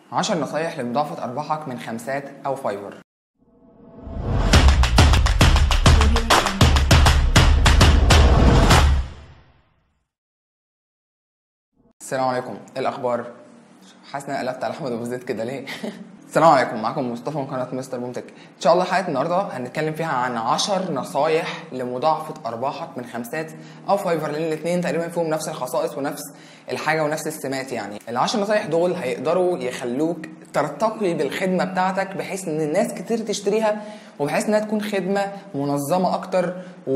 10 نصايح لمضاعفة أرباحك من خمسات أو فايفر السلام عليكم ايه الاخبار حاسس ان انا قلبت على احمد ابو زيد كده ليه السلام عليكم معاكم مصطفى من قناه مستر بومتك ان شاء الله حلقه النهارده هنتكلم فيها عن 10 نصايح لمضاعفه ارباحك من خمسات او فايفر لان الاثنين تقريبا فيهم نفس الخصائص ونفس الحاجه ونفس السمات يعني ال10 نصايح دول هيقدروا يخلوك ترتقي بالخدمه بتاعتك بحيث ان الناس كتير تشتريها وبحيث انها تكون خدمه منظمه اكتر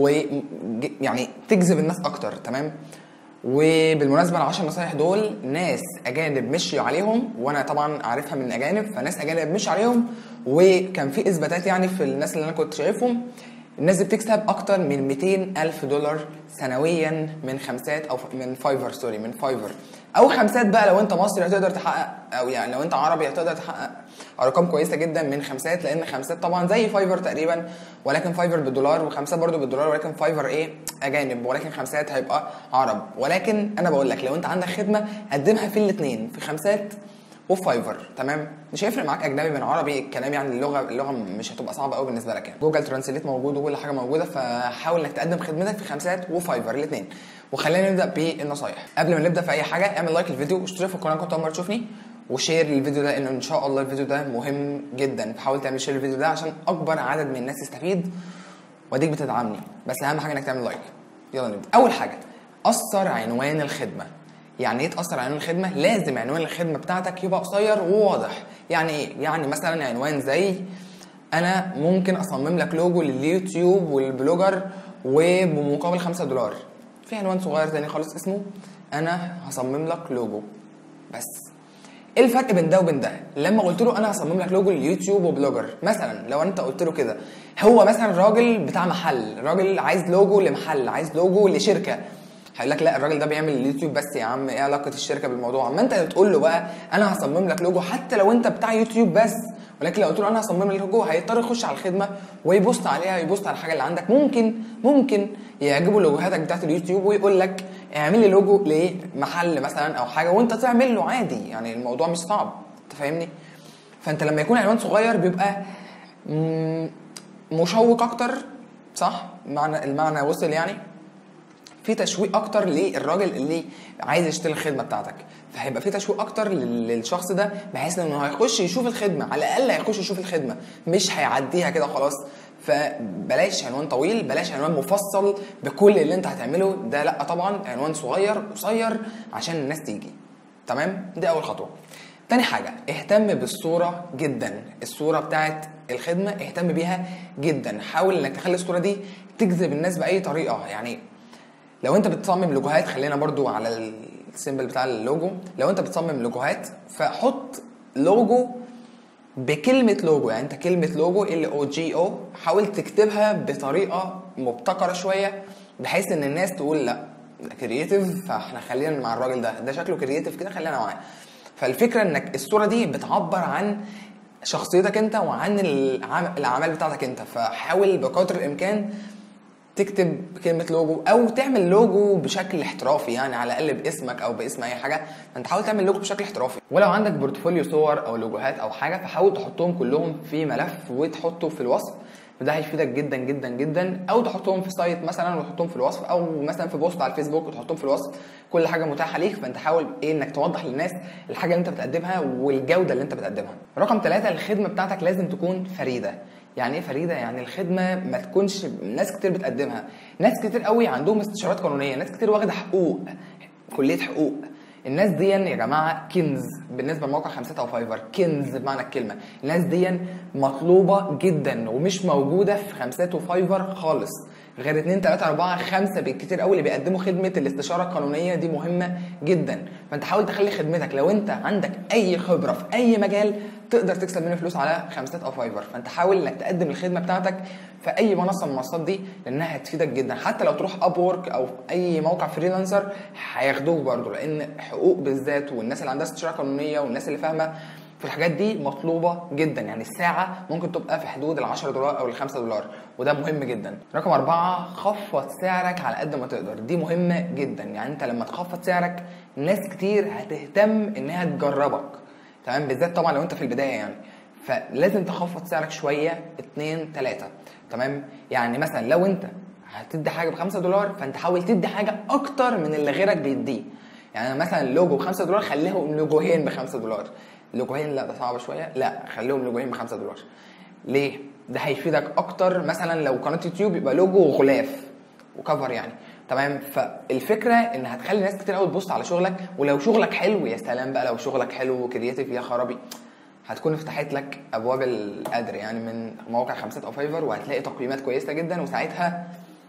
ويعني تجذب الناس اكتر تمام وبالمناسبه ال 10 نصايح دول ناس اجانب مشيوا عليهم وانا طبعا عارفها من اجانب فناس اجانب مشوا عليهم وكان في اثباتات يعني في الناس اللي انا كنت شايفهم الناس دي بتكسب اكتر من 200 الف دولار سنويا من خمسات او من فايفر سوري من فايفر او خمسات بقى لو انت مصري هتقدر تحقق او يعني لو انت عربي هتقدر تحقق ارقام كويسه جدا من خمسات لان خمسات طبعا زي فايفر تقريبا ولكن فايفر بالدولار وخمسات برضو بالدولار ولكن فايفر ايه اجانب ولكن خمسات هيبقى عرب ولكن انا بقول لك لو انت عندك خدمه قدمها في الاثنين في خمسات وفي فايفر تمام مش هيفرق معاك اجنبي من عربي الكلام يعني اللغه اللغه مش هتبقى صعبه قوي بالنسبه لك يعني جوجل ترانسليت موجود وكل حاجه موجوده فحاول انك تقدم خدمتك في خمسات وفايفر الاثنين وخلينا نبدا بالنصايح قبل ما نبدا في اي حاجه اعمل لايك للفيديو واشترك في القناه كنت اول مره تشوفني وشير الفيديو ده لان ان شاء الله الفيديو ده مهم جدا فحاول تعمل شير الفيديو ده عشان اكبر عدد من الناس يستفيد واديك بتدعمني بس اهم حاجه انك تعمل لايك يلا نبدا اول حاجه اثر عنوان الخدمه يعني ايه تاثر عنوان الخدمه لازم عنوان الخدمه بتاعتك يبقى قصير وواضح يعني ايه يعني مثلا عنوان زي انا ممكن اصمم لك لوجو لليوتيوب والبلوجر وبمقابل 5 دولار في عنوان صغير تاني خالص اسمه انا هصمم لك لوجو بس ايه الفرق بين ده وبين ده لما قلت له انا هصمم لك لوجو لليوتيوب وبلوجر مثلا لو انت قلت له كده هو مثلا راجل بتاع محل راجل عايز لوجو لمحل عايز لوجو لشركه هيقول لك لا الراجل ده بيعمل اليوتيوب بس يا عم ايه علاقه الشركه بالموضوع اما انت تقول له بقى انا هصمم لك لوجو حتى لو انت بتاع يوتيوب بس ولكن لو قلت له انا هصمم لك لوجو هيضطر يخش على الخدمه ويبص عليها يبص على الحاجه اللي عندك ممكن ممكن يعجبه لوجوهاتك بتاعت اليوتيوب ويقول لك اعمل لي لوجو لمحل مثلا او حاجه وانت تعمل له عادي يعني الموضوع مش صعب انت فاهمني فانت لما يكون عنوان صغير بيبقى مشوق اكتر صح معنى المعنى وصل يعني في تشويق اكتر للراجل اللي عايز يشتري الخدمه بتاعتك فهيبقى في تشويق اكتر للشخص ده بحيث انه هيخش يشوف الخدمه على الاقل هيخش يشوف الخدمه مش هيعديها كده خلاص فبلاش عنوان طويل بلاش عنوان مفصل بكل اللي انت هتعمله ده لا طبعا عنوان صغير قصير عشان الناس تيجي تمام دي اول خطوه تاني حاجة اهتم بالصورة جدا الصورة بتاعت الخدمة اهتم بيها جدا حاول انك تخلي الصورة دي تجذب الناس بأي طريقة يعني لو انت بتصمم لوجوهات خلينا برضو على السيمبل بتاع اللوجو لو انت بتصمم لوجوهات فحط لوجو بكلمة لوجو يعني انت كلمة لوجو ال او جي او حاول تكتبها بطريقة مبتكرة شوية بحيث ان الناس تقول لا كرييتيف فاحنا خلينا مع الراجل ده ده شكله كرييتيف كده خلينا معاه فالفكرة انك الصورة دي بتعبر عن شخصيتك انت وعن الاعمال بتاعتك انت فحاول بقدر الامكان تكتب كلمه لوجو او تعمل لوجو بشكل احترافي يعني على الاقل باسمك او باسم اي حاجه انت حاول تعمل لوجو بشكل احترافي ولو عندك بورتفوليو صور او لوجوهات او حاجه فحاول تحطهم كلهم في ملف وتحطه في الوصف وده هيفيدك جدا جدا جدا او تحطهم في سايت مثلا وتحطهم في الوصف او مثلا في بوست على الفيسبوك وتحطهم في الوصف كل حاجه متاحه ليك فانت حاول ايه انك توضح للناس الحاجه اللي انت بتقدمها والجوده اللي انت بتقدمها رقم ثلاثة الخدمه بتاعتك لازم تكون فريده يعني ايه فريده يعني الخدمه ما تكونش ناس كتير بتقدمها ناس كتير قوي عندهم استشارات قانونيه ناس كتير واخده حقوق كليه حقوق الناس دي يا جماعه كنز بالنسبه لموقع خمسات او فايفر كنز بمعنى الكلمه الناس دي مطلوبه جدا ومش موجوده في خمسات وفايفر خالص غير 2 3 4 5 بالكتير قوي اللي بيقدموا خدمه الاستشاره القانونيه دي مهمه جدا فانت حاول تخلي خدمتك لو انت عندك اي خبره في اي مجال تقدر تكسب منه فلوس على خمسات او فايفر فانت حاول انك تقدم الخدمه بتاعتك في اي منصه من المنصات دي لانها هتفيدك جدا حتى لو تروح اب وورك او اي موقع فريلانسر هياخدوك برضه لان حقوق بالذات والناس اللي عندها استشاره قانونيه والناس اللي فاهمه في الحاجات دي مطلوبه جدا يعني الساعه ممكن تبقى في حدود ال 10 دولار او ال 5 دولار وده مهم جدا رقم أربعة خفض سعرك على قد ما تقدر دي مهمه جدا يعني انت لما تخفض سعرك ناس كتير هتهتم انها تجربك تمام بالذات طبعا لو انت في البدايه يعني فلازم تخفض سعرك شويه 2 3 تمام يعني مثلا لو انت هتدي حاجه ب 5 دولار فانت حاول تدي حاجه اكتر من اللي غيرك بيديه يعني مثلا لوجو ب 5 دولار خليهم لوجوهين ب 5 دولار لوجوهين لا ده صعب شويه لا خليهم لوجوهين ب 5 دولار ليه ده هيفيدك اكتر مثلا لو قناه يوتيوب يبقى لوجو وغلاف وكفر يعني تمام فالفكره ان هتخلي ناس كتير قوي تبص على شغلك ولو شغلك حلو يا سلام بقى لو شغلك حلو وكرياتيف يا خرابي هتكون فتحت لك ابواب القدر يعني من موقع خمسات او فايفر وهتلاقي تقييمات كويسه جدا وساعتها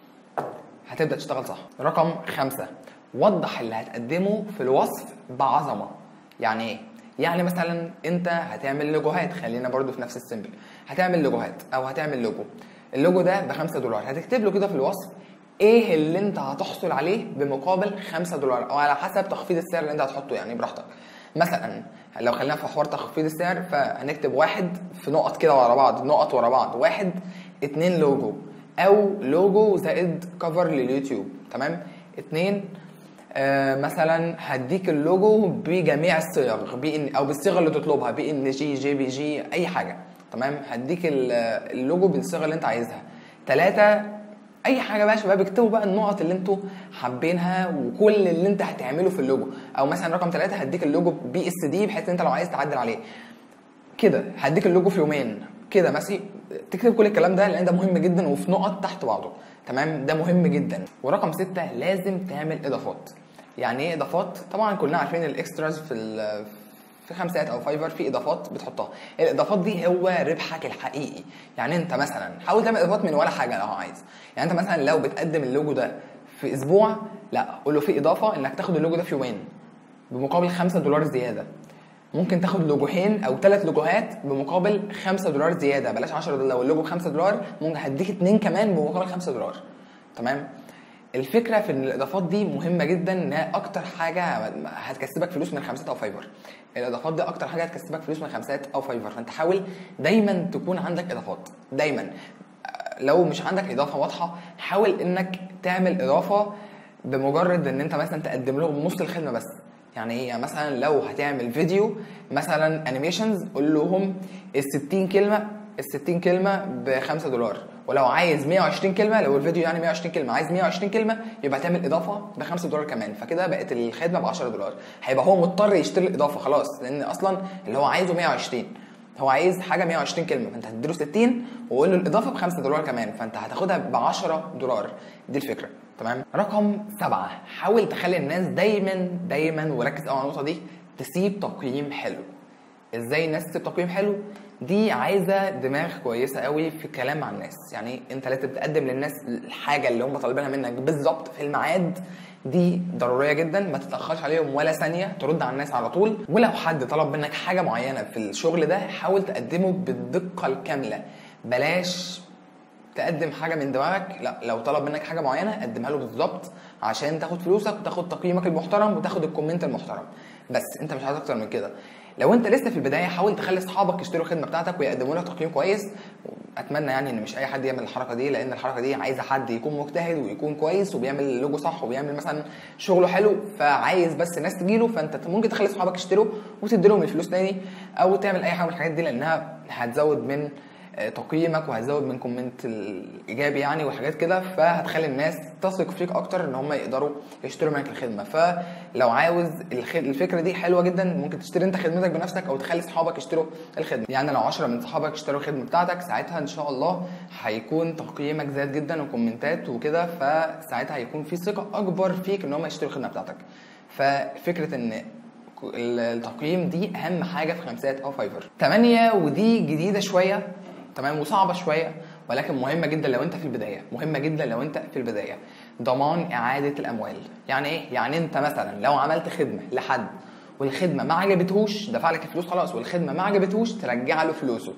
هتبدا تشتغل صح رقم خمسة وضح اللي هتقدمه في الوصف بعظمه يعني ايه يعني مثلا انت هتعمل لوجوهات خلينا برضو في نفس السيمبل هتعمل لوجوهات او هتعمل لوجو اللوجو ده ب 5 دولار هتكتب له كده في الوصف ايه اللي انت هتحصل عليه بمقابل 5 دولار او على حسب تخفيض السعر اللي انت هتحطه يعني براحتك مثلا لو خلينا في حوار تخفيض السعر فهنكتب واحد في نقط كده ورا بعض نقط ورا بعض واحد اتنين لوجو او لوجو زائد كفر لليوتيوب تمام اتنين آه مثلا هديك اللوجو بجميع الصيغ بي او بالصيغه اللي تطلبها بي ان جي جي بي جي اي حاجه تمام هديك ال- اللوجو بالصيغه اللي انت عايزها ثلاثة اي حاجه بقى يا شباب اكتبوا بقى النقط اللي انتوا حابينها وكل اللي انت هتعمله في اللوجو او مثلا رقم ثلاثة هديك اللوجو بي اس دي بحيث ان انت لو عايز تعدل عليه كده هديك اللوجو في يومين كده ماشي تكتب كل الكلام ده لان ده مهم جدا وفي نقط تحت بعضه تمام ده مهم جدا ورقم ستة لازم تعمل اضافات يعني ايه اضافات طبعا كلنا عارفين الاكستراز في ال- في خمسات او فايفر في اضافات بتحطها الاضافات دي هو ربحك الحقيقي يعني انت مثلا حاول تعمل اضافات من ولا حاجه لو عايز يعني انت مثلا لو بتقدم اللوجو ده في اسبوع لا قول له في اضافه انك تاخد اللوجو ده في يومين بمقابل 5 دولار زياده ممكن تاخد لوجوهين او ثلاث لوجوهات بمقابل 5 دولار زياده بلاش 10 دولار لو اللوجو ب 5 دولار ممكن هديك اتنين كمان بمقابل 5 دولار تمام الفكره في ان الاضافات دي مهمه جدا انها اكتر حاجه هتكسبك فلوس من خمسات او فايفر الاضافات دي اكتر حاجه هتكسبك فلوس من خمسات او فايفر فانت حاول دايما تكون عندك اضافات دايما لو مش عندك اضافه واضحه حاول انك تعمل اضافه بمجرد ان انت مثلا تقدم لهم نص الخدمه بس يعني هي مثلا لو هتعمل فيديو مثلا انيميشنز قول لهم ال 60 كلمه ال 60 كلمه ب 5 دولار ولو عايز 120 كلمه لو الفيديو يعني 120 كلمه عايز 120 كلمه يبقى تعمل اضافه ب 5 دولار كمان فكده بقت الخدمه ب 10 دولار هيبقى هو مضطر يشتري الاضافه خلاص لان اصلا اللي هو عايزه 120 هو عايز حاجه 120 كلمه فانت هتديله 60 وقول له الاضافه ب 5 دولار كمان فانت هتاخدها ب 10 دولار دي الفكره تمام رقم سبعة حاول تخلي الناس دايما دايما وركز قوي على النقطه دي تسيب تقييم حلو ازاي الناس تسيب تقييم حلو دي عايزه دماغ كويسه قوي في الكلام مع الناس يعني انت لازم تقدم للناس الحاجه اللي هم طالبينها منك بالظبط في الميعاد دي ضروريه جدا ما تتاخرش عليهم ولا ثانيه ترد على الناس على طول ولو حد طلب منك حاجه معينه في الشغل ده حاول تقدمه بالدقه الكامله بلاش تقدم حاجه من دماغك لا لو طلب منك حاجه معينه قدمها له بالظبط عشان تاخد فلوسك وتاخد تقييمك المحترم وتاخد الكومنت المحترم بس انت مش عايز اكتر من كده لو انت لسه في البدايه حاول تخلي اصحابك يشتروا الخدمه بتاعتك ويقدموا لك تقييم كويس اتمنى يعني ان مش اي حد يعمل الحركه دي لان الحركه دي عايزه حد يكون مجتهد ويكون كويس وبيعمل لوجو صح وبيعمل مثلا شغله حلو فعايز بس ناس تجيله فانت ممكن تخلي اصحابك يشتروا وتدي لهم الفلوس تاني او تعمل اي حاجه من الحاجات دي لانها هتزود من تقييمك وهتزود من كومنت الايجابي يعني وحاجات كده فهتخلي الناس تثق فيك اكتر ان هم يقدروا يشتروا منك الخدمه فلو عاوز الخ- الفكره دي حلوه جدا ممكن تشتري انت خدمتك بنفسك او تخلي اصحابك يشتروا الخدمه يعني لو 10 من صحابك اشتروا الخدمه بتاعتك ساعتها ان شاء الله هيكون تقييمك زاد جدا وكومنتات وكده فساعتها هيكون في ثقه اكبر فيك ان هم يشتروا الخدمه بتاعتك ففكره ان التقييم دي اهم حاجه في خمسات او فايفر تمانية ودي جديده شويه تمام وصعبه شويه ولكن مهمه جدا لو انت في البدايه مهمه جدا لو انت في البدايه ضمان اعاده الاموال يعني ايه يعني انت مثلا لو عملت خدمه لحد والخدمه ما عجبتهوش دفع لك الفلوس خلاص والخدمه ما عجبتهوش ترجع له فلوسه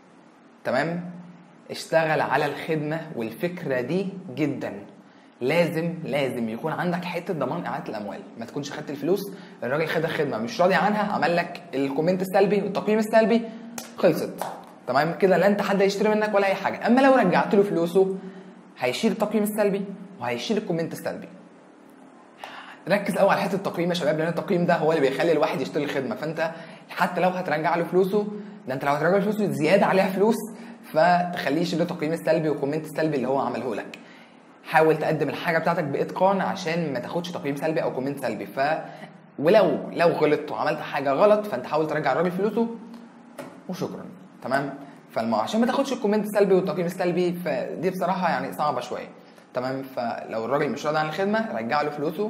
تمام اشتغل على الخدمه والفكره دي جدا لازم لازم يكون عندك حته ضمان اعاده الاموال ما تكونش خدت الفلوس الراجل خد الخدمه مش راضي عنها عمل لك الكومنت السلبي والتقييم السلبي خلصت تمام كده لا انت حد هيشتري منك ولا اي حاجه اما لو رجعت له فلوسه هيشيل التقييم السلبي وهيشيل الكومنت السلبي ركز قوي على حته التقييم يا شباب لان التقييم ده هو اللي بيخلي الواحد يشتري الخدمه فانت حتى لو هترجع له فلوسه ده انت لو هترجع له فلوسه زياده عليها فلوس فتخليش له تقييم السلبي والكومنت السلبي اللي هو عمله لك حاول تقدم الحاجه بتاعتك باتقان عشان ما تاخدش تقييم سلبي او كومنت سلبي ف ولو لو غلطت وعملت حاجه غلط فانت حاول ترجع الراجل فلوسه وشكرا تمام فالمو عشان ما تاخدش الكومنت السلبي والتقييم السلبي فدي بصراحه يعني صعبه شويه تمام فلو الراجل مش راضي عن الخدمه رجع له فلوسه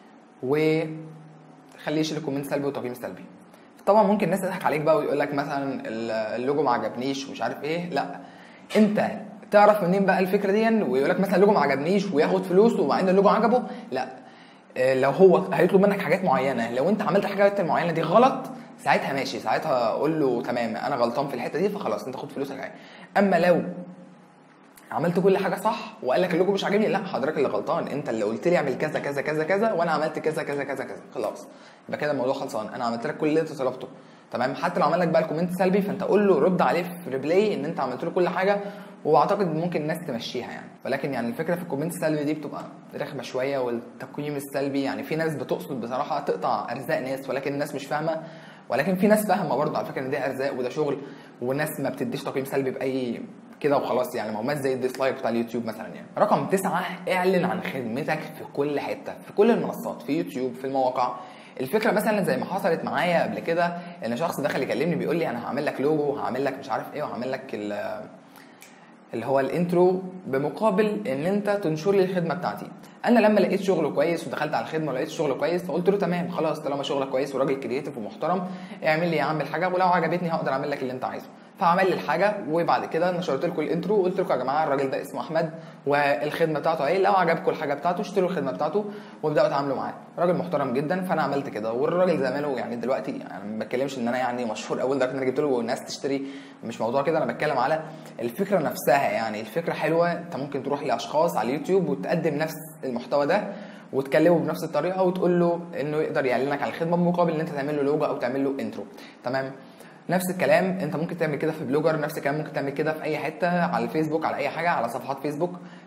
وخليه يشيل الكومنت السلبي والتقييم السلبي طبعا ممكن الناس تضحك عليك بقى ويقول لك مثلا اللوجو ما عجبنيش ومش عارف ايه لا انت تعرف منين بقى الفكره دي ويقول لك مثلا اللوجو ما عجبنيش وياخد فلوس وبعدين اللوجو عجبه لا آه، لو هو هيطلب منك حاجات معينه لو انت عملت الحاجات المعينه دي غلط ساعتها ماشي ساعتها قول له تمام انا غلطان في الحته دي فخلاص انت خد فلوسك عادي اما لو عملت كل حاجه صح وقال لك اللوجو مش عاجبني لا حضرتك اللي غلطان انت اللي قلت لي اعمل كذا كذا كذا كذا وانا عملت كذا كذا كذا كذا خلاص يبقى كده الموضوع خلصان انا عملت لك كل اللي انت طلبته تمام حتى لو عمل لك بقى الكومنت سلبي فانت قول له رد عليه في ريبلاي ان انت عملت له كل حاجه واعتقد ممكن الناس تمشيها يعني ولكن يعني الفكره في الكومنت السلبي دي بتبقى رخمه شويه والتقييم السلبي يعني في ناس بتقصد بصراحه تقطع ارزاق ناس ولكن الناس مش فاهمه ولكن في ناس فاهمه برضه على فكره ان ده ارزاق وده شغل والناس ما بتديش تقييم سلبي باي كده وخلاص يعني معلومات زي الديسلايك بتاع اليوتيوب مثلا يعني رقم تسعة اعلن عن خدمتك في كل حته في كل المنصات في يوتيوب في المواقع الفكره مثلا زي ما حصلت معايا قبل كده ان شخص دخل يكلمني بيقول لي انا هعمل لك لوجو هعمل لك مش عارف ايه وهعمل لك اللي هو الانترو بمقابل ان انت تنشر لي الخدمه بتاعتي انا لما لقيت شغل كويس ودخلت على الخدمه ولقيت شغل كويس فقلت له تمام خلاص طالما شغلك كويس وراجل كرييتيف ومحترم اعمل لي يا عم الحاجه ولو عجبتني هقدر اعمل لك اللي انت عايزه فعمل لي الحاجه وبعد كده نشرت لكم الانترو وقلت لكم يا جماعه الراجل ده اسمه احمد والخدمه بتاعته اهي لو عجبكم الحاجه بتاعته اشتروا الخدمه بتاعته وابداوا اتعاملوا معاه راجل محترم جدا فانا عملت كده والراجل زمانه يعني دلوقتي يعني ما بتكلمش ان انا يعني مشهور قوي لدرجه ان انا جبت له ناس تشتري مش موضوع كده انا بتكلم على الفكره نفسها يعني الفكره حلوه انت ممكن تروح لاشخاص على اليوتيوب وتقدم نفس المحتوى ده وتكلمه بنفس الطريقه وتقول له انه يقدر يعلنك على الخدمه بمقابل ان انت تعمل له لوجو او تعمل له انترو تمام نفس الكلام انت ممكن تعمل كده في بلوجر نفس الكلام ممكن تعمل كده في اي حته على الفيسبوك على اي حاجه على صفحات فيسبوك